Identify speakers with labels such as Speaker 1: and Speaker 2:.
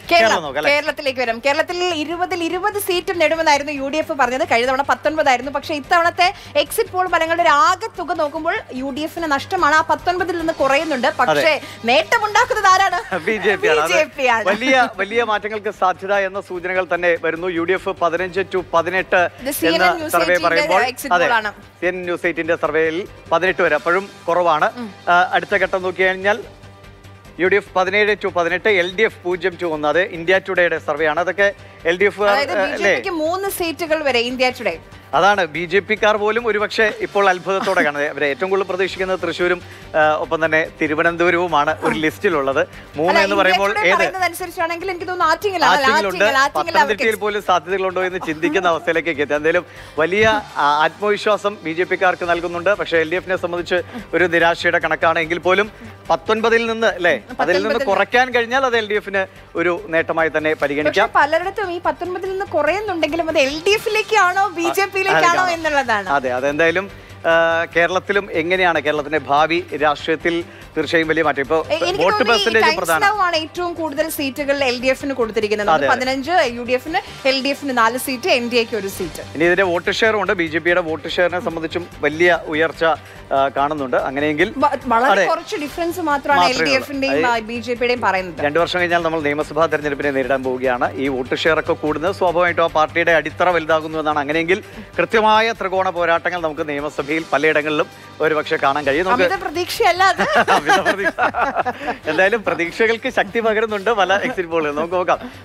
Speaker 1: കേരളം
Speaker 2: കേരളം നോക്കാം അല്ലേ
Speaker 1: കേരളത്തിലേക്ക് വരും കേരളത്തിൽ ഇരുപതിൽ ഇരുപത് സീറ്റ് നേടുമെന്നായിരുന്നു യു ഡി എഫ് പറഞ്ഞത് കഴിഞ്ഞ തവണ പത്തൊൻപതായിരുന്നു പക്ഷേ ഇത്തവണത്തെ എക്സിറ്റ് പോൾ ഫലങ്ങളുടെ ഒരു ആകെ തുക നോക്കുമ്പോൾ യു ഡി എഫിന് നഷ്ടമാണ് ആ പത്തൊൻപതിൽ നിന്ന് കുറയുന്നുണ്ട് പക്ഷേ നേട്ടമുണ്ടാക്കുന്നത് ആരാണ്
Speaker 2: ബി ജെ പി ആണ് അത്
Speaker 1: BJP ആണ്.
Speaker 2: വലിയ വലിയ മാറ്റങ്ങൾക്ക് സാധ്യത എന്ന സൂചനകൾ തന്നെ വരുന്നു യു ഡി എഫ് പതിനഞ്ച് ടു പതിനെട്ട്
Speaker 1: ഇത് CNN
Speaker 2: എന്ന
Speaker 1: News
Speaker 2: സർവേ
Speaker 1: 18 ന്റെ
Speaker 2: പറയുമ്പോൾ
Speaker 1: exit
Speaker 2: അതെ
Speaker 1: poll ആണ്.
Speaker 2: സി എൻ ന്യൂസ് എയ്റ്റിന്റെ സർവേയിൽ പതിനെട്ട് വരെ അപ്പോഴും കുറവാണ് ആ, അടുത്ത ഘട്ടം നോക്കിക്കഴിഞ്ഞാൽ യു ഡി എഫ് പതിനേഴ് ടു പതിനെട്ട് എൽ ഡി എഫ് പൂജ്യം ടു ഒന്ന് അത് ഇന്ത്യ ടുഡേയുടെ സർവേ ആണ് അതൊക്കെ എൽ ഡി എഫ്
Speaker 1: അതായത് ബി ജെ
Speaker 2: അല്ലേ
Speaker 1: പിക്ക് മൂന്ന് സീറ്റുകൾ വരെ ഇന്ത്യ ടുഡേ
Speaker 2: അതാണ് ബി ജെ പിക്കാർ പോലും ഒരുപക്ഷെ ഇപ്പോൾ അത്ഭുതത്തോടെ കാണുന്നത് അവരെ ഏറ്റവും കൂടുതൽ പ്രതീക്ഷിക്കുന്നത് തൃശ്ശൂരും ആ, ഒപ്പം തന്നെ തിരുവനന്തപുരവുമാണ് ഒരു ലിസ്റ്റിലുള്ളത് മൂന്ന് എന്ന് പറയുമ്പോൾ ഏത്
Speaker 1: അനുസരിച്ചാണെങ്കിൽ എനിക്ക് തോന്നുന്നു ആറ്റിങ്ങലാണ്
Speaker 2: ആറ്റിങ്ങിലുണ്ട്
Speaker 1: ആറ്റിങ്ങൽ ആറ്റിങ്ങൽ
Speaker 2: പത്തനംതിട്ടയിൽ പോലും സാധ്യതകളുണ്ടോ എന്ന് ചിന്തിക്കുന്ന അവസ്ഥയിലേക്കൊക്കെ എത്തി എന്തായാലും വലിയ ആ, ആത്മവിശ്വാസം ബി ജെ പിക്കാർക്ക് നൽകുന്നുണ്ട് പക്ഷേ എൽ ഡി എഫിനെ സംബന്ധിച്ച് ഒരു നിരാശയുടെ കണക്കാണ് എങ്കിൽ പോലും പത്തൊൻപതിൽ നിന്ന് അല്ലേ അതിൽ നിന്ന് കുറയ്ക്കാൻ കഴിഞ്ഞാൽ അത് എൽ ഡി എഫിന് ഒരു നേട്ടമായി തന്നെ
Speaker 1: പക്ഷെ
Speaker 2: പരിഗണിക്കാം
Speaker 1: പലയിടത്തും ഈ പത്തൊൻപതിൽ നിന്ന് കുറയുന്നുണ്ടെങ്കിലും അത് എൽ ഡി എഫിലേക്കാണോ ബി ജെ പിയിലേക്കാണോ എന്നുള്ളതാണ്
Speaker 2: അതെ അതെന്തായാലും ആ, കേരളത്തിലും എങ്ങനെയാണ് കേരളത്തിന്റെ ഭാവി രാഷ്ട്രീയത്തിൽ തീർച്ചയായും വലിയ മാറ്റം ഇപ്പൊ
Speaker 1: എ- എനിക്ക്
Speaker 2: വോട്ട്
Speaker 1: തോന്നുന്നു ഈ
Speaker 2: പെർസെന്റേജ്
Speaker 1: ടൈംസ്
Speaker 2: പ്രധാനം
Speaker 1: നൗ ആണ് ഏറ്റവും കൂടുതൽ സീറ്റുകൾ എൽ ഡി എഫിന് കൊടുത്തിരിക്കുന്നത്
Speaker 2: അതെ, അതെ.
Speaker 1: പതിനഞ്ച് യു ഡി എഫിന് എൽ ഡി എഫിന് നാല് സീറ്റ് എൻ ഡി എക്ക് ഒരു സീറ്റ്
Speaker 2: ഇനി ഇതിന്റെ വോട്ട് ഷെയറും ഉണ്ട് ബി ജെ പിയുടെ വോട്ട് ഷെയറിനെ സംബന്ധിച്ചും വലിയ ഉയർച്ച ആ, കാണുന്നുണ്ട് അങ്ങനെയെങ്കിൽ
Speaker 1: വ- വളരെ
Speaker 2: അതെ.
Speaker 1: കുറച്ച് ഡിഫറൻസ് മാത്രമാണ് എൽ
Speaker 2: മാത്രമേ
Speaker 1: ഡി
Speaker 2: ഉള്ളൂ.
Speaker 1: എഫിന്റെയും ബി ജെ പിയുടെയും പറയുന്നത്
Speaker 2: രണ്ടു വർഷം കഴിഞ്ഞാൽ നമ്മൾ നിയമസഭാ തെരഞ്ഞെടുപ്പിനെ നേരിടാൻ പോവുകയാണ് ഈ വോട്ട് ഷെയർ ഒക്കെ കൂടുന്നത് സ്വാഭാവികമായിട്ടും ആ പാർട്ടിയുടെ അടിത്തറ വലുതാകുന്നു എന്നാണ് അങ്ങനെയെങ്കിൽ കൃത്യമായ ത്രികോണ പോരാട്ടങ്ങൾ നമുക്ക് നിയമസഭയിൽ പലയിടങ്ങളിലും ഒരുപക്ഷെ കാണാൻ കഴിയും നമുക്ക്
Speaker 1: അമിത പ്രതീക്ഷയല്ല അത്
Speaker 2: അമിത പ്രതീക്ഷ. എന്തായാലും പ്രതീക്ഷകൾക്ക് ശക്തി പകരുന്നുണ്ട് പല എക്സിറ്റ് പോളുകൾ നമുക്ക് നോക്കാം